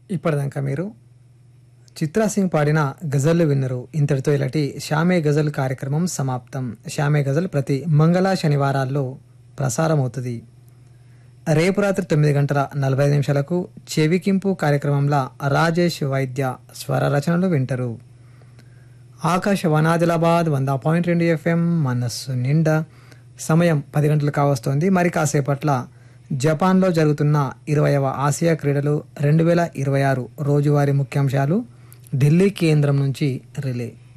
ఇప్పటిదాకా మీరు చిత్రా సింగ్ పాడిన గజల్లు విన్నరు ఇంతటితో ఇలాంటి శ్యామే గజల్ కార్యక్రమం సమాప్తం శ్యామే గజల్ ప్రతి మంగళ శనివారాల్లో ప్రసారం అవుతుంది రేపు రాత్రి తొమ్మిది గంటల నలభై ఐదు నిమిషాలకు చెవికింపు కార్యక్రమంలో రాజేష్ వైద్య స్వర రచనలు వింటారు ఆకాశవాణి ఆదిలాబాద్ వంద పాయింట్ రెండు ఎఫ్ఎం మనస్సు నిండా సమయం పది గంటలు కావస్తోంది మరి కాసేపట్ల జపాన్లో జరుగుతున్న ఇరవైవ ఆసియా క్రీడలు రెండు వేల ఇరవై ఆరు రోజువారీ ముఖ్యాంశాలు ఢిల్లీ కేంద్రం నుంచి రిలే